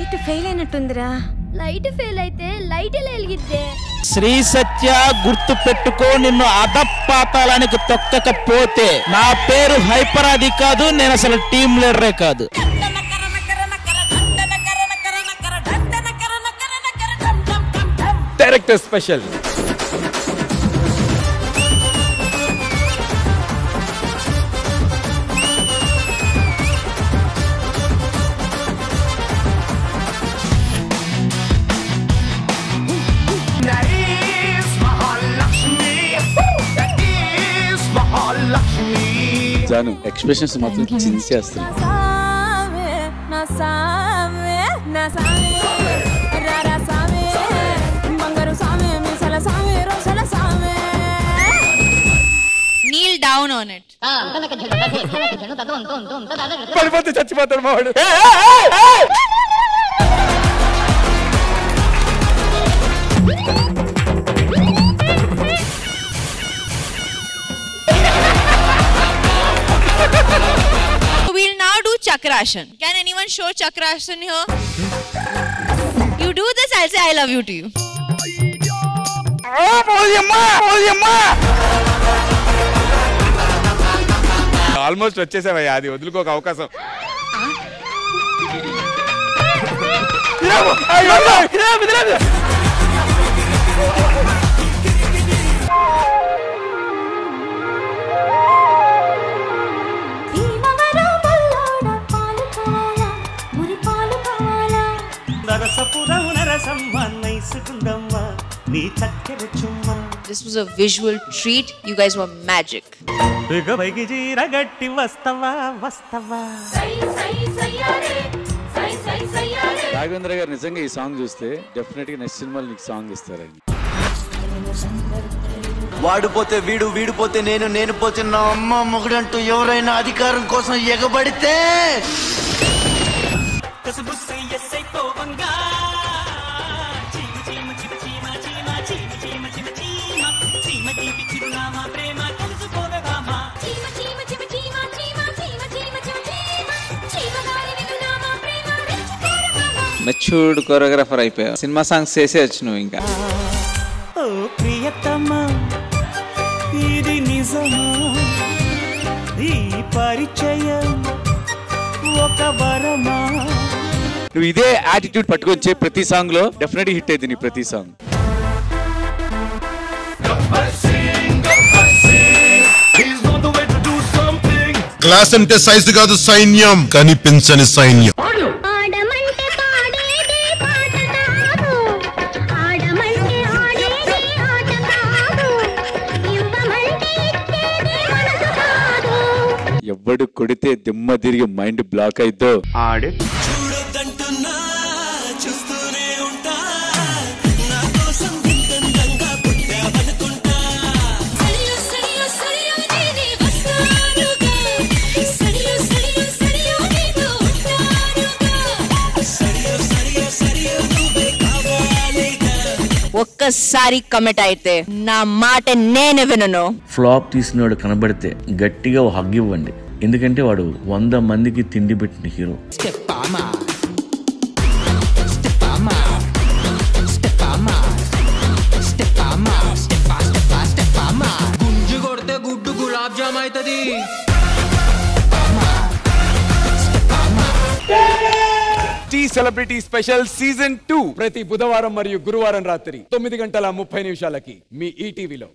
Light fail అయినట్టుందిరా light fail అయితే light ఎలా వెలిగిద్దే శ్రీ సత్య గుర్తు పెట్టుకో నిన్ను అధపాతాళానికి తొక్కకపోతే నా పేరు హైపర్ అది కాదు నేను అసలు టీం లీడరే కాదు డైరెక్టర్ స్పెషల్ జాను ఎక్స్ప్రెషన్స్ మాత్రం చించేస్తుంది నా సామే నా సామే రారా సామే బంగారు సామే మీసల సామే రోసల సామే kneel down on it. పడిపోతే చచ్చిపోతాడు మావాడు So we'll now do chakrashan. Can anyone show chakrashan here? You do this, I'll say I love you to you. Almost వచ్చేసావయ్యా అది వదులుకోక అవకాశం భీమవరం బల్లోడ పాలు కావాలా మురి పాలు కావాలా నరసపురం నరసమ్మ నైసుకుందమ్మ నీ చక్కెర చుమ్మ This was a visual treat. You guys were magic. బిగబైకి జీర గట్టి వస్తవా వస్తవా రాఘవేంద్ర గారు నిజంగా ఈ సాంగ్ చూస్తే డెఫినెట్ గా నెక్స్ట్ సినిమాలో నీకు సాంగ్ ఇస్తారండి వాడిపోతే వీడు వీడిపోతే నేను నేను పోతే నా అమ్మ మొగుడంటూ ఎవరైనా అధికారం కోసం ఎగబడితే కసుబుస్సై ఎస్సై పోవంగా చీమ చీమ చిమ చీమ చీమ చీమ చీమ చిమ చీమ చీమ తీపి చిరునామా ప్రేమ తెలుసుకోదగామా చీమ చీమ చీమ చీమ చీమ చీమ చీమ చీమ చీమ చీమ గాలి వినునామా ప్రేమ రెచ్చుకోరగామా మెచ్యూర్డ్ కొరియోగ్రాఫర్ అయిపోయావు సినిమా సాంగ్స్ చేసేయచ్చు నువ్వు ఇంకా ఓ ప్రియతమా ఇది నిజమా ఈ పరిచయం ఒక వరమా నువ్వు ఇదే యాటిట్యూడ్ పట్టుకొచ్చే ప్రతి సాంగ్ లో డెఫినెట్ హిట్ అయింది నీ ప్రతి సాంగ్ క్లాస్ అంటే సైజు కాదు సైన్యం కనిపించని సైన్యం ఆడమంటే పాడేదే పాట కాదు ఆడమంటే ఆడేదే ఆట కాదు ఇవ్వమంటే ఇచ్చేదే మనసు కాదు ఎవడు కొడితే దిమ్మ తిరిగి మైండ్ బ్లాక్ అయిద్దో ఆడే చూడొద్దంటున్నా చూస్తూనే ఉంటా నా కోసం ఇంతందంగా పుట్టావనుకుంటా సడియో సడియో సడియో నేనే వస్తానుగా సడియో సడియో సడియో నీతో ఉంటానుగా సరియో సరియో సరియో నువ్వే కావాలిగా ఒక్కసారి కమిట్ అయితే నా మాట నేను వినను ఫ్లాప్ తీసినవాడు కనబడితే గట్టిగా ఓ హగ్ ఇవ్వండి ఎందుకంటే వాడు వంద మందికి తిండి పెట్టిన హీరో గుంజు కొడితే గుడ్డు గులాబ్ జామ్ అవుతుంది T celebrity special season two ప్రతి బుధవారం మరియు గురువారం రాత్రి తొమ్మిది గంటల ముప్పై నిమిషాలకి మీ ఈటీవీలో